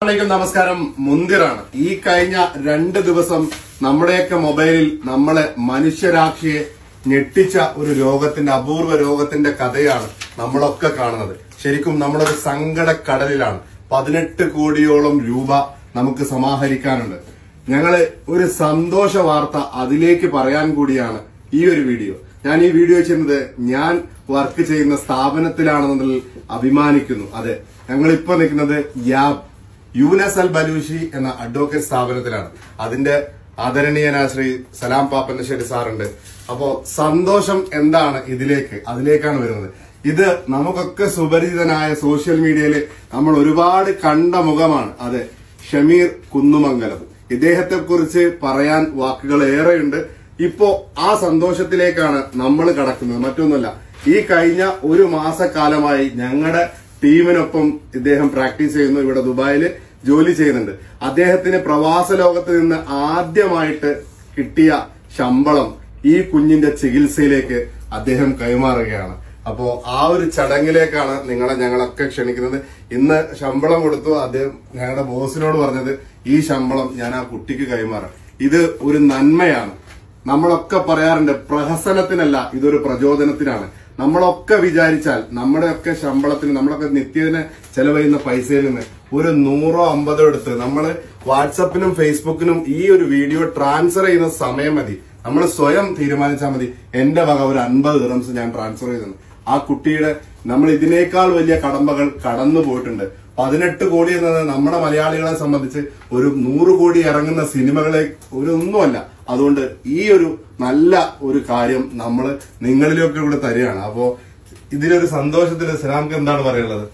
അസ്സലാമലൈക്കും നമസ്കാരം മുന്തിറാണ് ഈ കഴിഞ്ഞ രണ്ട് ദിവസം നമ്മുടെയൊക്കെ മൊബൈലിൽ നമ്മളെ മനുഷ്യരാശിയെ ഞെട്ടിച്ച ഒരു രോഗത്തിന്റെ അപൂർവ രോഗത്തിന്റെ കഥയാണ് നമ്മളൊക്കെ കാണുന്നത് ശരിക്കും നമ്മളൊരു സങ്കടക്കടലിലാണ് പതിനെട്ട് കോടിയോളം രൂപ നമുക്ക് സമാഹരിക്കാനുണ്ട് ഞങ്ങള് ഒരു സന്തോഷ വാർത്ത അതിലേക്ക് പറയാൻ കൂടിയാണ് ഈ ഒരു വീഡിയോ ഞാൻ ഈ വീഡിയോ ചെയ്യുന്നത് ഞാൻ വർക്ക് ചെയ്യുന്ന സ്ഥാപനത്തിലാണെന്നതിൽ അഭിമാനിക്കുന്നു അതെ ഞങ്ങളിപ്പോ നിൽക്കുന്നത് യാബ് യൂനസ് അൽ ബലൂഷി എന്ന അഡ്വക്കേറ്റ് സ്ഥാപനത്തിലാണ് അതിന്റെ ആദരണീയനായ ശ്രീ സലാം പാപ്പന്നശ്ശേരി സാറുണ്ട് അപ്പോ സന്തോഷം എന്താണ് ഇതിലേക്ക് അതിലേക്കാണ് വരുന്നത് ഇത് നമുക്കൊക്കെ സുപരിചിതനായ സോഷ്യൽ മീഡിയയിൽ നമ്മൾ ഒരുപാട് കണ്ട മുഖമാണ് അതെ ഷമീർ കുന്നുമംഗലം ഇദ്ദേഹത്തെ കുറിച്ച് പറയാൻ വാക്കുകൾ ഏറെയുണ്ട് ഇപ്പോ ആ സന്തോഷത്തിലേക്കാണ് നമ്മൾ കടക്കുന്നത് മറ്റൊന്നുമല്ല ഈ കഴിഞ്ഞ ഒരു മാസക്കാലമായി ഞങ്ങളുടെ ടീമിനൊപ്പം ഇദ്ദേഹം പ്രാക്ടീസ് ചെയ്യുന്നു ഇവിടെ ദുബായിൽ ജോലി ചെയ്യുന്നുണ്ട് അദ്ദേഹത്തിന് പ്രവാസ ലോകത്ത് നിന്ന് ആദ്യമായിട്ട് കിട്ടിയ ശമ്പളം ഈ കുഞ്ഞിന്റെ ചികിത്സയിലേക്ക് അദ്ദേഹം കൈമാറുകയാണ് അപ്പോ ആ ഒരു ചടങ്ങിലേക്കാണ് നിങ്ങളെ ഞങ്ങളൊക്കെ ക്ഷണിക്കുന്നത് ഇന്ന് ശമ്പളം കൊടുത്തു അദ്ദേഹം ഞങ്ങളുടെ ബോസിനോട് പറഞ്ഞത് ഈ ശമ്പളം ഞാൻ ആ കുട്ടിക്ക് കൈമാറാം ഇത് ഒരു നന്മയാണ് നമ്മളൊക്കെ പറയാറുണ്ട് പ്രഹസനത്തിനല്ല ഇതൊരു പ്രചോദനത്തിനാണ് നമ്മളൊക്കെ വിചാരിച്ചാൽ നമ്മുടെയൊക്കെ ശമ്പളത്തിന് നമ്മളൊക്കെ നിത്യദിന ചെലവഴിയുന്ന പൈസയിൽ നിന്ന് ഒരു നൂറോ അമ്പതോ എടുത്ത് നമ്മൾ വാട്സപ്പിനും ഫേസ്ബുക്കിനും ഈ ഒരു വീഡിയോ ട്രാൻസ്ഫർ ചെയ്യുന്ന സമയം മതി നമ്മൾ സ്വയം തീരുമാനിച്ചാൽ മതി എന്റെ വക ഒരു അൻപത് ദിറംസ് ഞാൻ ട്രാൻസ്ഫർ ചെയ്തെന്ന് ആ കുട്ടിയുടെ നമ്മൾ ഇതിനേക്കാൾ വലിയ കടമ്പകൾ കടന്നു പോയിട്ടുണ്ട് പതിനെട്ട് കോടി എന്നത് നമ്മുടെ മലയാളികളെ സംബന്ധിച്ച് ഒരു നൂറ് കോടി ഇറങ്ങുന്ന സിനിമകളെ ഒരു ഒന്നുമല്ല അതുകൊണ്ട് ഈ ഒരു നല്ല ഒരു കാര്യം നമ്മൾ നിങ്ങളിലൊക്കെ ഇവിടെ തരികയാണ് അപ്പോ ഇതിലൊരു സന്തോഷത്തിൽ സലാംക്ക് എന്താണ് പറയാനുള്ളത്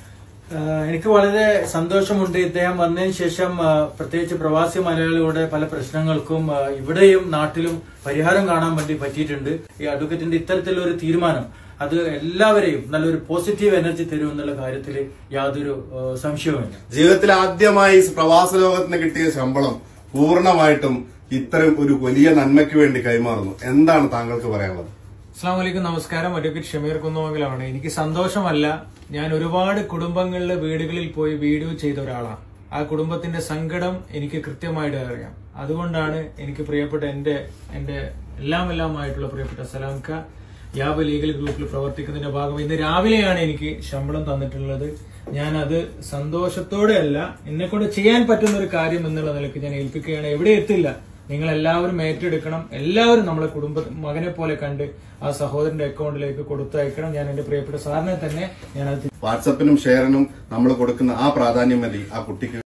ആഹ് എനിക്ക് വളരെ സന്തോഷമുണ്ട് ഇദ്ദേഹം വന്നതിന് ശേഷം ആഹ് പ്രത്യേകിച്ച് പ്രവാസി മലയാളികളുടെ പല പ്രശ്നങ്ങൾക്കും ആഹ് ഇവിടെയും നാട്ടിലും പരിഹാരം കാണാൻ വേണ്ടി പറ്റിയിട്ടുണ്ട് ഈ അഡ്വക്കേറ്റിന്റെ ഇത്തരത്തിലൊരു തീരുമാനം അത് എല്ലാവരെയും നല്ലൊരു പോസിറ്റീവ് എനർജി തരും എന്നുള്ള കാര്യത്തിൽ യാതൊരു ആഹ് സംശയവുമില്ല ജീവിതത്തിൽ ആദ്യമായി പ്രവാസ ലോകത്തിന് കിട്ടിയ ശമ്പളം പൂർണ്ണമായിട്ടും ഇത്തരം ഒരു വലിയ നന്മയ്ക്ക് വേണ്ടി കൈമാറുന്നു എന്താണ് താങ്കൾക്ക് പറയാനുള്ളത് അസ്സാം വലൈക്കും നമസ്കാരം അഡ്വക്കേറ്റ് ഷമീർ കുന്നുമംഗലമാണ് എനിക്ക് സന്തോഷമല്ല ഞാൻ ഒരുപാട് കുടുംബങ്ങളിലെ വീടുകളിൽ പോയി വീഡിയോ ചെയ്ത ഒരാളാണ് ആ കുടുംബത്തിന്റെ സങ്കടം എനിക്ക് കൃത്യമായിട്ട് അറിയാം അതുകൊണ്ടാണ് എനിക്ക് പ്രിയപ്പെട്ട എന്റെ എന്റെ എല്ലാം എല്ലാമായിട്ടുള്ള പ്രിയപ്പെട്ട സലാംക്ക യാബ് ലീഗൽ ഗ്രൂപ്പിൽ പ്രവർത്തിക്കുന്നതിന്റെ ഭാഗം ഇന്ന് രാവിലെയാണ് എനിക്ക് ശമ്പളം തന്നിട്ടുള്ളത് ഞാൻ അത് സന്തോഷത്തോടെ അല്ല എന്നെ കൊണ്ട് ചെയ്യാൻ പറ്റുന്ന ഒരു കാര്യം എന്നുള്ള നിലയ്ക്ക് ഞാൻ ഏൽപ്പിക്കുകയാണ് എവിടെ എത്തില്ല നിങ്ങൾ എല്ലാവരും ഏറ്റെടുക്കണം എല്ലാവരും നമ്മളെ കുടുംബ മകനെ പോലെ കണ്ട് ആ സഹോദരന്റെ അക്കൗണ്ടിലേക്ക് കൊടുത്തയക്കണം ഞാൻ എന്റെ പ്രിയപ്പെട്ട സാറിനെ തന്നെ ഞാൻ അത് വാട്സപ്പിനും ഷെയറിനും നമ്മൾ കൊടുക്കുന്ന ആ പ്രാധാന്യം മതി ആ കുട്ടിക്ക്